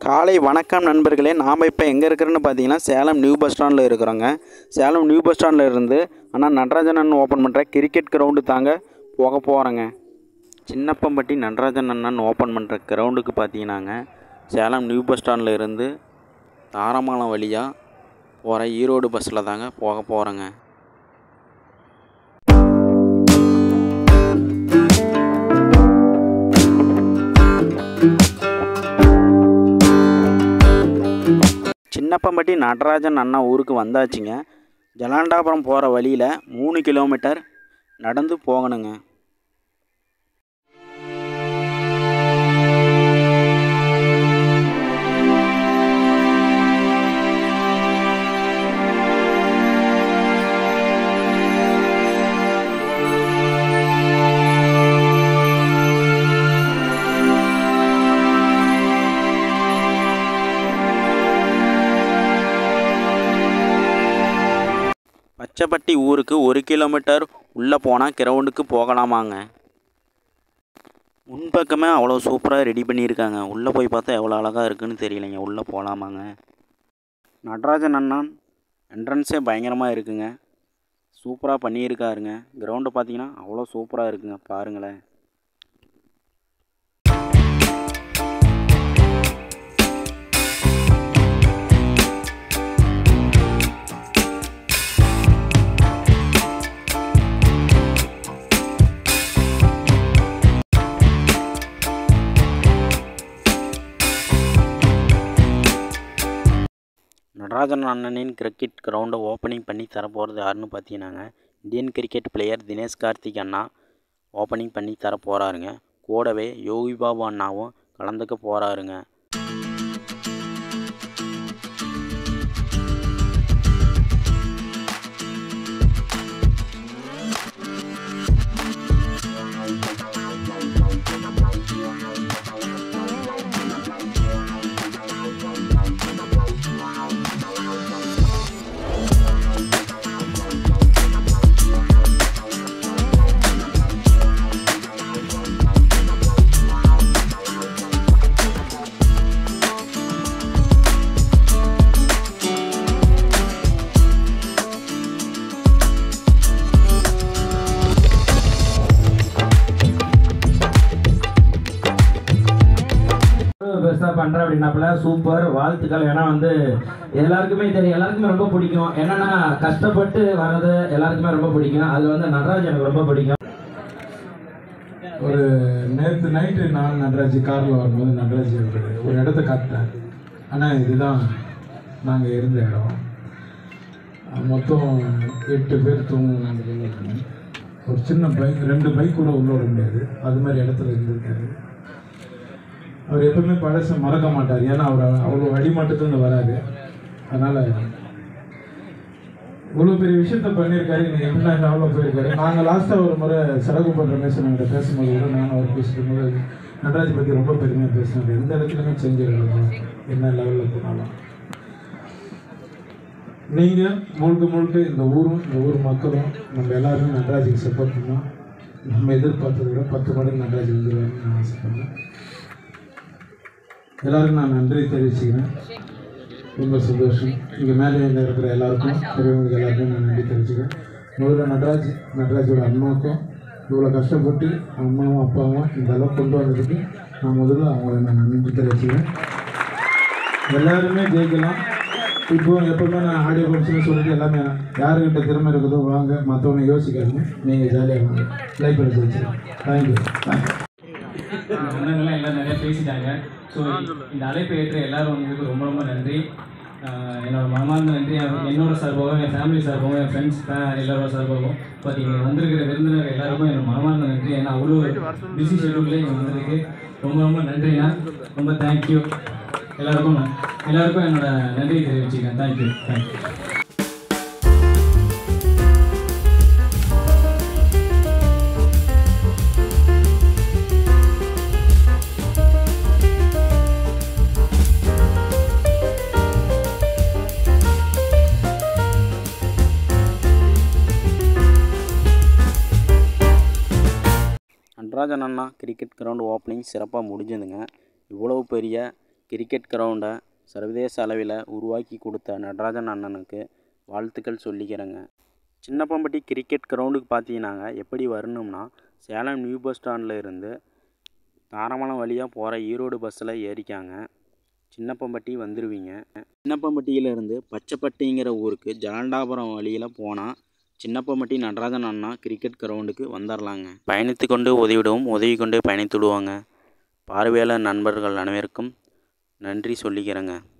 காலை வணக்கம் நண்பர்களே நாம் இப்போ எங்கே இருக்கிறோன்னு பார்த்தீங்கன்னா சேலம் நியூ பஸ் ஸ்டாண்டில் இருக்கிறோங்க சேலம் நியூ பஸ் ஸ்டாண்டில் இருந்து ஆனால் நடராஜன் அண்ணன் ஓப்பன் பண்ணுற கிரிக்கெட் கிரவுண்டு தாங்க போக போகிறோங்க சின்னப்பம்பட்டி நடராஜன் அண்ணன் ஓப்பன் பண்ணுற கிரவுண்டுக்கு பார்த்தீங்கன்னாங்க சேலம் நியூ பஸ் ஸ்டாண்டில் இருந்து தாரமங்கலம் வழியாக போகிற ஈரோடு பஸ்ஸில் தாங்க போக போகிறோங்க சின்னப்பம்பட்டி நடராஜன் அண்ணா ஊருக்கு வந்தாச்சுங்க ஜலாண்டாபுரம் போகிற வழியில் மூணு கிலோமீட்டர் நடந்து போகணுங்க பச்சைப்பட்டி ஊருக்கு ஒரு கிலோமீட்டர் உள்ளே போனால் கிரவுண்டுக்கு போகலாமாங்க முன்பக்கமே அவ்வளோ சூப்பராக ரெடி பண்ணியிருக்காங்க உள்ளே போய் பார்த்தா எவ்வளோ அழகாக இருக்குன்னு தெரியலைங்க உள்ளே போகலாமாங்க நடராஜன் அண்ணன் என்ட்ரன்ஸே பயங்கரமாக இருக்குங்க சூப்பராக பண்ணியிருக்காருங்க கிரவுண்டு பார்த்தீங்கன்னா அவ்வளோ சூப்பராக இருக்குங்க பாருங்களேன் நடராஜன் அண்ணனின் கிரிக்கெட் கிரவுண்டை ஓப்பனிங் பண்ணி தரப்போகிறது யாருன்னு பார்த்தீங்கன்னாங்க Indian cricket player Dinesh Karthik அண்ணா ஓப்பனிங் பண்ணி தர போகிறாருங்க கூடவே யோகி பாபு அண்ணாவும் கலந்துக்க போகிறாருங்க பெருசாக பண்ணுறேன் அப்படின்னாப்புல சூப்பர் வாழ்த்துக்கள் ஏன்னா வந்து எல்லாருக்குமே தெரியும் எல்லாருக்குமே ரொம்ப பிடிக்கும் என்னன்னா கஷ்டப்பட்டு வர்றது எல்லாருக்குமே ரொம்ப பிடிக்கும் அது வந்து நடராஜ் எனக்கு ரொம்ப பிடிக்கும் ஒரு நேற்று நைட்டு நான் நடராஜ் காரில் வரும்போது நடராஜ் ஒரு ஒரு இடத்த காட்டினேன் ஆனால் இதுதான் நாங்கள் இருந்த இடம் மொத்தம் எட்டு பேர் தூங்குவோம் அந்த ரூமில் ஒரு சின்ன பைக் ரெண்டு பைக் கூட உள்ள விட முடியாது அது மாதிரி இடத்துல இருந்திருக்காரு அவர் எப்பவுமே பழச மறக்க மாட்டார் ஏன்னா அவர் அவ்வளோ அடிமட்டத்துலேருந்து வராரு அதனால் இவ்வளோ பெரிய விஷயத்த பண்ணியிருக்காரு இன்னைக்கு எப்படின்னா அவ்வளோ போயிருக்காரு நாங்கள் லாஸ்ட்டாக ஒரு முறை சடகுப்பன் ரமேஷ் நாங்கள் பேசும்போது கூட நானும் அவர் பேசிட்டு போது நடராஜ் பற்றி ரொம்ப பெருமையாக பேசினார் எந்த இடத்துலையுமே செஞ்சிருக்கலாம் என்ன லெவலில் போனாலும் நீங்கள் முழுக்க முழுக்க இந்த ஊரும் இந்த ஊர் மக்களும் நம்ம எல்லாருமே நடராஜுக்கு சப்போர்ட் பண்ணோம் நம்ம எதிர்பார்த்ததை விட பத்து மடங்கு நடராஜ் வந்துருவாருன்னு நான் ஆசைப்படுறேன் எல்லாருக்கும் நான் நன்றி தெரிவிச்சுக்கிறேன் ரொம்ப சந்தோஷம் இங்கே மேலே இருக்கிற எல்லாருக்கும் பெரியவங்களுக்கு எல்லாருக்கும் நான் நன்றி தெரிவிச்சுக்கிறேன் முதல்ல நடராஜ் நடராஜோட அம்மாவுக்கும் இவ்வளோ கஷ்டப்பட்டு அம்மாவும் அப்பாவும் இந்த அளவுக்கு கொண்டு வந்ததுக்கு நான் முதல்ல அவங்கள நான் நன்றி தெரிவிச்சுக்கிறேன் எல்லாருமே ஜெயிக்கலாம் இப்போ எப்பவுமே நான் ஆடியோ ஃபங்க்ஷன் சொல்லிட்டு எல்லாமே யாருக்கிட்ட திறமை இருக்குதோ வாங்க மற்றவங்க யோசிக்காதீங்க நீங்கள் ஜாலியாக வாங்க லைஃப் எடுத்து வச்சுருக்கேன் தேங்க்யூ தேங்க்யூ அண்ணங்கள்லாம் எல்லாம் நிறைய பேசிட்டாங்க ஸோ இந்த அழைப்பை ஏற்ற எல்லாரும் வந்ததுக்கு ரொம்ப ரொம்ப நன்றி ஆஹ் என்னோட மனமார்ந்த நன்றி என் என்னோட சார்பாகவும் என் ஃபேமிலி சார்பாகவும் என் ஃப்ரெண்ட்ஸ் எல்லாரோட சார்பாகவும் பட் இங்கே வந்திருக்கிற விருந்தினர் எல்லாருக்கும் என்னோட மனமார்ந்த நன்றி ஏன்னா அவ்வளோ பிஸி ஷெடியூலில் இங்கே வந்ததுக்கு ரொம்ப ரொம்ப நன்றிண்ணா ரொம்ப தேங்க்யூ எல்லாருக்கும் நான் எல்லாருக்கும் என்னோட நன்றி தெரிவிச்சுக்கிறேன் தேங்க்யூ தேங்க்யூ நடராஜன் அண்ணா கிரிக்கெட் கிரவுண்ட் ஓப்பனிங் சிறப்பாக முடிஞ்சதுங்க இவ்வளவு பெரிய கிரிக்கெட் கிரவுண்டை சர்வதேச அளவில் உருவாக்கி கொடுத்த நடராஜன் அண்ணனுக்கு வாழ்த்துக்கள் சொல்லிக்கிறேங்க சின்னப்பம்பட்டி கிரிக்கெட் கிரவுண்டுக்கு பார்த்தீங்கன்னாங்க எப்படி வரணும்னா சேலம் நியூ பஸ் ஸ்டாண்டில் இருந்து தாரமலம் வழியாக போகிற ஈரோடு பஸ்ஸில் ஏறிக்காங்க சின்னப்பம்பட்டி வந்துடுவீங்க சின்னப்பம்பட்டியிலேருந்து பச்சைப்பட்டிங்கிற ஊருக்கு ஜலண்டாபுரம் வழியில் போனால் சின்னப்பம்பட்டி நடராஜன் அண்ணா கிரிக்கெட் கிரவுண்டுக்கு வந்துடலாங்க பயணித்து கொண்டு உதவிடுவோம் உதவி கொண்டு பயணித்துடுவாங்க பார்வையாளர் நண்பர்கள் அனைவருக்கும் நன்றி சொல்லிக்கிறேங்க